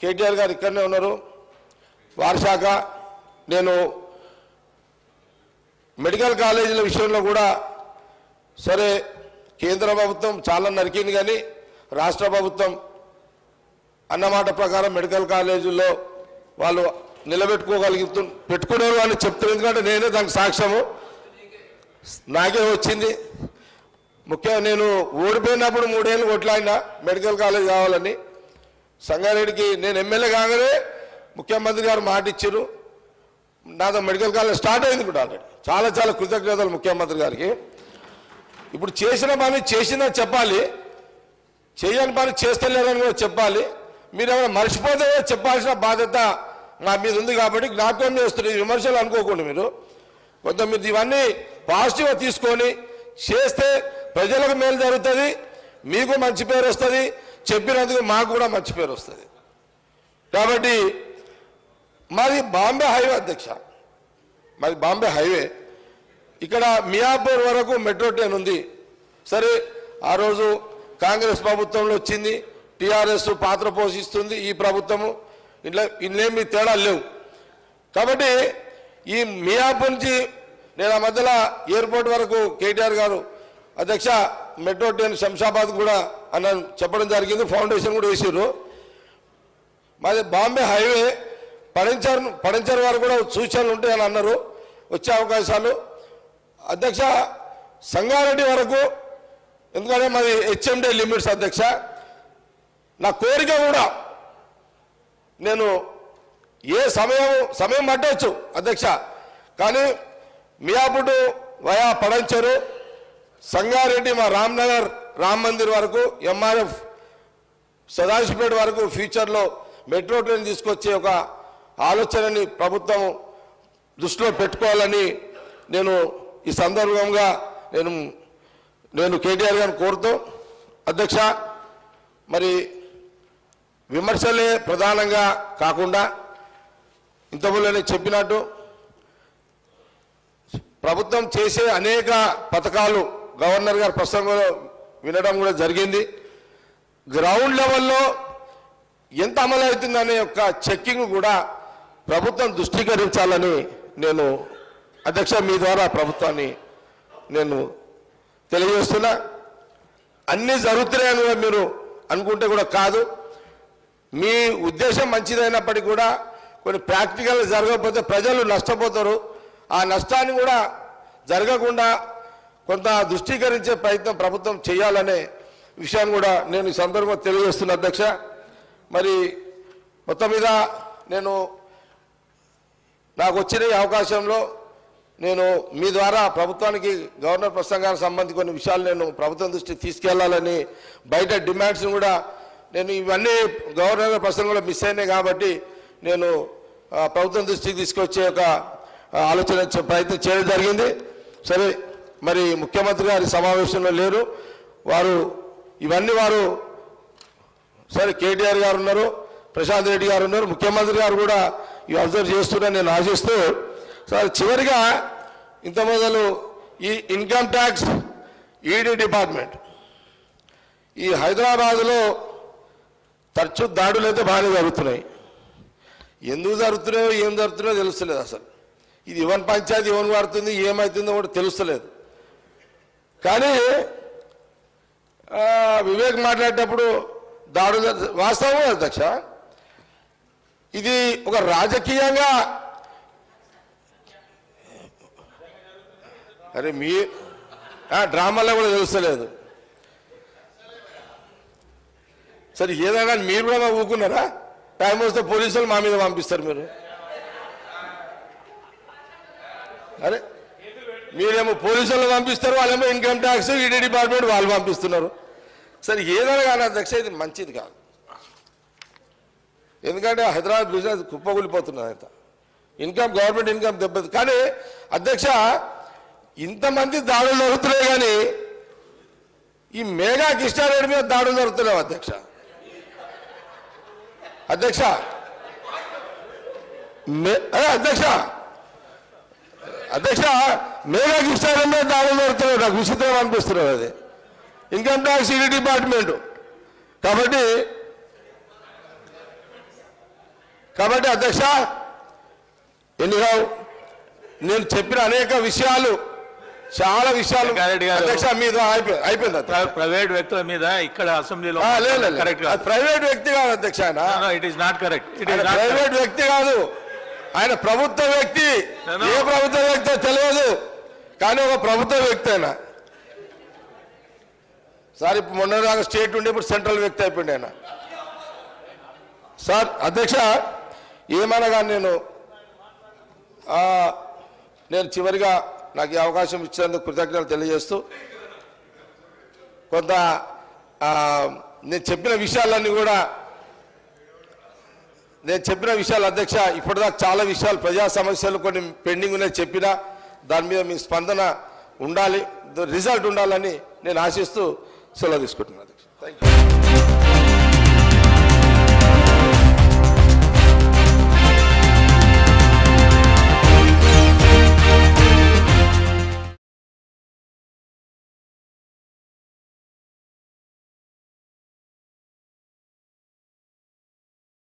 కేటీఆర్ గారు ఇక్కడనే ఉన్నారు వారి శాఖ నేను మెడికల్ కాలేజీల విషయంలో కూడా సరే కేంద్ర ప్రభుత్వం చాలా నరికింది కానీ రాష్ట్ర ప్రభుత్వం అన్నమాట ప్రకారం మెడికల్ కాలేజీల్లో వాళ్ళు నిలబెట్టుకోగలుగుతు పెట్టుకున్నారు అని చెప్తున్నారు ఎందుకంటే నేనే దానికి సాక్ష్యము నాకే వచ్చింది ముఖ్యంగా నేను ఓడిపోయినప్పుడు మూడేళ్ళు కొట్లాడినా మెడికల్ కాలేజ్ కావాలని సంగారెడ్డికి నేను ఎమ్మెల్యే కాగానే ముఖ్యమంత్రి గారు మాట ఇచ్చారు నాతో మెడికల్ కాలేజ్ స్టార్ట్ అయింది కూడా ఆల్రెడీ చాలా చాలా కృతజ్ఞతలు ముఖ్యమంత్రి గారికి ఇప్పుడు చేసిన పని చేసిందని చెప్పాలి చేయని పని చేస్తలేరని కూడా చెప్పాలి మీరు ఏమైనా మర్చిపోతే చెప్పాల్సిన బాధ్యత మా మీద ఉంది కాబట్టి జ్ఞాపకం చేస్తున్నారు ఈ విమర్శలు అనుకోకండి మీరు కొంత మీరు ఇవన్నీ పాజిటివ్గా తీసుకొని చేస్తే ప్రజలకు మేలు జరుగుతుంది మీకు మంచి పేరు వస్తుంది చెప్పినందుకు మాకు కూడా మంచి పేరు వస్తుంది కాబట్టి మాది బాంబే హైవే అధ్యక్ష మాది బాంబే హైవే ఇక్కడ మియాపూర్ వరకు మెట్రో ట్రైన్ ఉంది సరే ఆ రోజు కాంగ్రెస్ ప్రభుత్వంలో వచ్చింది టీఆర్ఎస్ పాత్ర పోషిస్తుంది ఈ ప్రభుత్వము ఇట్లా ఇన్నేమి తేడాలు లేవు కాబట్టి ఈ మియాపూర్ నుంచి నేను ఆ మధ్యలో ఎయిర్పోర్ట్ వరకు కేటీఆర్ గారు అధ్యక్ష మెట్రో ట్రైన్ శంషాబాద్ కూడా అన్న చెప్పడం జరిగింది ఫౌండేషన్ కూడా వేసారు మాది బాంబే హైవే పడంచర్ పడంచర్ వారు కూడా సూచనలు ఉంటాయని అన్నారు వచ్చే అవకాశాలు అధ్యక్ష సంగారెడ్డి వరకు ఎందుకంటే మాది హెచ్ఎండే లిమిట్స్ అధ్యక్ష నా కోరిక కూడా నేను ఏ సమయం సమయం పట్టవచ్చు అధ్యక్ష కానీ మియాపుడు వయా పడంచరు సంగారెడ్డి మా రామ్నగర్ రామ్ మందిర్ వరకు ఎంఆర్ఎఫ్ సదాశివపేట వరకు ఫ్యూచర్లో మెట్రో ట్రైన్ తీసుకొచ్చే ఒక ఆలోచనని ప్రభుత్వం దృష్టిలో పెట్టుకోవాలని నేను ఈ సందర్భంగా నేను నేను కేటీఆర్ గారిని కోరుతూ అధ్యక్ష మరి విమర్శలే ప్రధానంగా కాకుండా ఇంతకుముందు నేను చెప్పినట్టు ప్రభుత్వం చేసే అనేక పథకాలు గవర్నర్ గారి ప్రసంగంలో వినడం కూడా జరిగింది గ్రౌండ్ లెవెల్లో ఎంత అమలు అవుతుందనే యొక్క చెక్కింగ్ కూడా ప్రభుత్వం దృష్టీకరించాలని నేను అధ్యక్ష మీ ద్వారా ప్రభుత్వాన్ని నేను తెలియజేస్తున్నా అన్నీ జరుగుతున్నాయని కూడా మీరు అనుకుంటే కూడా కాదు మీ ఉద్దేశం మంచిదైనప్పటికీ కూడా కొన్ని ప్రాక్టికల్ జరగకపోతే ప్రజలు నష్టపోతారు ఆ నష్టాన్ని కూడా జరగకుండా కొంత దృష్టీకరించే ప్రయత్నం ప్రభుత్వం చేయాలనే విషయాన్ని కూడా నేను ఈ సందర్భంగా తెలియజేస్తున్నా అధ్యక్ష మరి మొత్తం మీద నేను నాకు వచ్చిన ఈ అవకాశంలో నేను మీ ద్వారా ప్రభుత్వానికి గవర్నర్ ప్రసంగానికి సంబంధించి కొన్ని విషయాలు నేను ప్రభుత్వం దృష్టికి తీసుకెళ్లాలని బయట డిమాండ్స్ని కూడా నేను ఇవన్నీ గవర్నర్ ప్రసంగంలో మిస్ అయినాయి కాబట్టి నేను ఆ, ప్రభుత్వం దృష్టికి తీసుకొచ్చే ఒక ఆ, ఆలోచన చే- ప్రయత్నం చేయడం జరిగింది సరే మరి ముఖ్యమంత్రి గారి సమావేశంలో లేరు వారు ఇవన్నీ వారు సరే కేటీఆర్ గారు ఉన్నారు ప్రశాంత్ రెడ్డి గారు ఉన్నారు ముఖ్యమంత్రి గారు కూడా ఇవి అబ్జర్వ్ చేస్తున్నా నేను ఆశిస్తూ సరే చివరిగా ఇంత మొదలు ఈ ఇన్కమ్ ట్యాక్స్ ఈడీ డిపార్ట్మెంట్ ఈ హైదరాబాదులో తరచు దాడులు అయితే బాగానే జరుగుతున్నాయి ఎందుకు జరుగుతున్నాయో ఏం జరుగుతున్నాయో తెలుస్తలేదు అసలు ఇది ఇవన్ పంచాయతీ ఇవన్ వాడుతుంది ఏమవుతుందో కూడా తెలుస్తలేదు కానీ ఆ, వివేక్ మాట్లాడేటప్పుడు దాడులు వాస్తవం అధ్యక్ష ఇది ఒక రాజకీయంగా అరే మీ ఆ, డ్రామాలో కూడా తెలుస్తలేదు సరే ఏదైనా మీరు కూడా ఊకున్నారా టైం వస్తే పోలీసులు మా మీద పంపిస్తారు మీరు అరే మీరేమో పోలీసులు పంపిస్తారు వాళ్ళేమో ఇన్కమ్ ట్యాక్స్ ఈడీ డిపార్ట్మెంట్ వాళ్ళు పంపిస్తున్నారు సరే ఏదైనా కానీ అధ్యక్ష ఇది మంచిది కాదు ఎందుకంటే హైదరాబాద్ బిజినెస్ కుప్పకూలిపోతున్నది అంత ఇన్కమ్ గవర్నమెంట్ ఇన్కమ్ దెబ్బతి కానీ అధ్యక్ష ఇంతమంది దాడులు జరుగుతున్నాయి కానీ ఈ మేఘా కిష్టారెడ్డి మీద దాడులు జరుగుతున్నాయి అధ్యక్ష అధ్యక్ష మే- అరే అధ్యక్ష అధ్యక్ష మేఘా కిష్టారెడ్డి మీద దాడులు జరుగుతున్నాయి నాకు విచిత్రం అనిపిస్తున్నది అది ఇన్కమ్ ట్యాక్స్ ఈడీ డిపార్ట్మెంట్ కాబట్టి కాబట్టి అధ్యక్ష ఎన్నిరావు నేను చెప్పిన అనేక విషయాలు చాలా విషయాలు వెంకయ్యరెడ్డి గారు. అధ్యక్ష మీద అయిపోయింది అయిపోయింది అధ్యక్ష. ప్ర- ప్రైవేట్ వ్యక్తుల మీద ఇక్కడ అసెంబ్లీలో ఆ, లేదు, లేదు, కరెక్ట్ లేదు. అది ప్రైవేట్ వ్యక్తి కాదు అధ్యక్ష ఆయన it is not correct it ఆయన ఈస్ నాట్ ప్రైవేట్ వ్యక్తి కాదు ఆయన ప్రభుత్వ వ్యక్తి No, no. ఏ ప్రభుత్వ వ్యక్తి తెలియదు కానీ ఒక ప్రభుత్వ వ్యక్తి ఆయన సార్ ఇప్పుడు మొన్న దాకా స్టేట్ ఉండి ఇప్పుడు సెంట్రల్ వ్యక్తి అయిపోయింది ఆయన సార్ అధ్యక్ష ఏమైనా కానీ నేను ఆ, నేను చివరిగా నాకు ఈ అవకాశం ఇచ్చినందుకు కృతజ్ఞతలు తెలియజేస్తూ కొంత ఆ, నేను చెప్పిన విషయాలన్నీ కూడా నేను చెప్పిన విషయాలు అధ్యక్ష ఇప్పటిదాకా చాలా విషయాలు ప్రజా సమస్యలు కొన్ని పెండింగ్ ఉన్నాయి చెప్పినా దాని మీద మీ స్పందన ఉండాలి రిజల్ట్ ఉండాలని నేను ఆశిస్తూ సెలవు తీసుకుంటున్నాను అధ్యక్ష థ్యాంక్ యూ